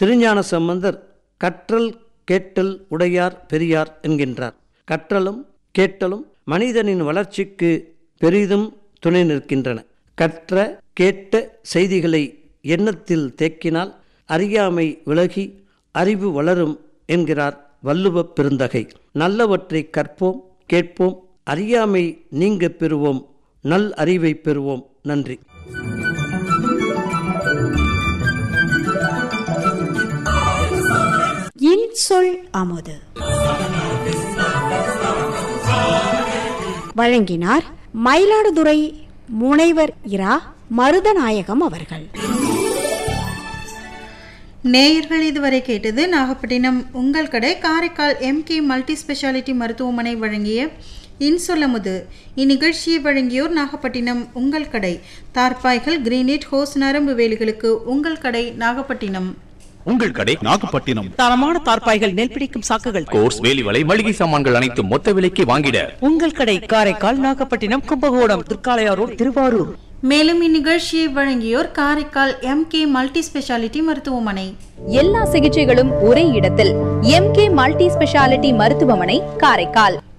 திருஞான சம்பந்தர் கற்றல் கேட்டல் உடையார் பெரியார் என்கின்றார் கற்றலும் கேட்டலும் மனிதனின் வளர்ச்சிக்கு பெரிதும் துணை நிற்கின்றன கற்ற கேட்ட செய்திகளை எண்ணத்தில் தேக்கினால் அறியாமை விலகி அறிவு வளரும் என்கிறார் வள்ளுவப் பெருந்தகை நல்லவற்றை கற்போம் கேட்போம் அறியாமை நீங்க பெறுவோம் நல் அறிவை பெறுவோம் நன்றி இன்சொல் அமுது வழங்கினார் மயிலாடுதுறை முனைவர் இரா மருதநாயகம் அவர்கள் நேயர்கள் இதுவரை கேட்டது நாகப்பட்டினம் உங்கள் கடை காரைக்கால் எம்கே மல்டி ஸ்பெஷாலிட்டி மருத்துவமனை வழங்கிய இன்சொல்லமுது இந்நிகழ்ச்சியை வழங்கியோர் நாகப்பட்டினம் உங்கள் கடை தார்பாய்கள் கிரீனேட் ஹோஸ் நரம்பு வேலிகளுக்கு உங்கள் கடை நாகப்பட்டினம் உங்கள் கடை நாகப்பட்டினம் தரமான தார்ப்பாய்கள் நெல் பிடிக்கும் சாக்குகள் கோர்ஸ் வேலி வலை மளிகை சாமான்கள் அனைத்தும் மொத்த விலைக்கு வாங்கிட உங்கள் கடை காரைக்கால் நாகப்பட்டினம் கும்பகோணம் திருக்காளையாரோடு திருவாரூர் மேலும் இந்நிகழ்ச்சியை வழங்கியோர் காரைக்கால் எம்கே மல்டி ஸ்பெஷாலிட்டி மருத்துவமனை எல்லா சிகிச்சைகளும் ஒரே இடத்தில் எம்கே மல்டி ஸ்பெஷாலிட்டி மருத்துவமனை காரைக்கால்